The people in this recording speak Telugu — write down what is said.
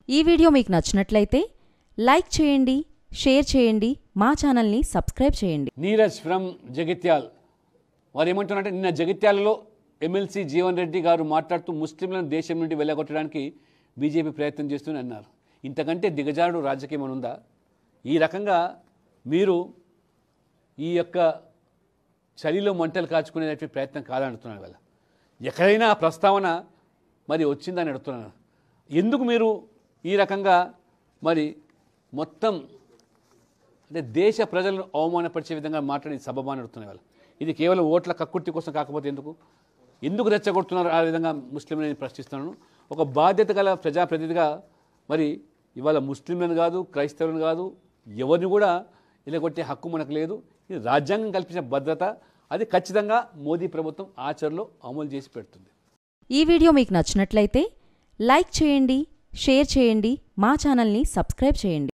ఈ వీడియో మీకు నచ్చినట్లయితే లైక్ చేయండి షేర్ చేయండి మా ఛానల్ని సబ్స్క్రైబ్ చేయండి నీరజ్ ఫ్రమ్ జగిత్యాల్ వారు ఏమంటున్నారంటే నిన్న జగిత్యాలలో ఎమ్మెల్సీ జీవన్ రెడ్డి గారు మాట్లాడుతూ ముస్లింలను దేశం నుండి వెళ్ళగొట్టడానికి బీజేపీ ప్రయత్నం చేస్తూనే అన్నారు ఇంతకంటే దిగజారుడు రాజకీయం అని ఉందా ఈ రకంగా మీరు ఈ యొక్క చలిలో మంటలు కాచుకునేటువంటి ప్రయత్నం కాదంటున్నాను వాళ్ళ ఎక్కడైనా ఆ ప్రస్తావన మరి వచ్చిందని అడుగుతున్నాను ఎందుకు మీరు ఈ రకంగా మరి మొత్తం అంటే దేశ ప్రజలను అవమానపరిచే విధంగా మాట్లాడి సబబా నడుతున్నాయి వాళ్ళు ఇది కేవలం ఓట్ల కక్కుర్తి కోసం కాకపోతే ఎందుకు ఎందుకు రెచ్చగొడుతున్నారు ఆ విధంగా ముస్లింలను నేను ప్రశ్నిస్తున్నాను ఒక బాధ్యత గల ప్రజాప్రతినిధిగా మరి ఇవాళ ముస్లింలను కాదు క్రైస్తవులను కాదు ఎవరిని కూడా ఇలా కొట్టే హక్కు మనకు లేదు ఇది రాజ్యాంగం కల్పించిన భద్రత అది ఖచ్చితంగా మోదీ ప్రభుత్వం ఆచరణలో అమలు చేసి పెడుతుంది ఈ వీడియో మీకు నచ్చినట్లయితే లైక్ చేయండి షేర్ చేయండి మా ఛానల్ని సబ్స్క్రైబ్ చేయండి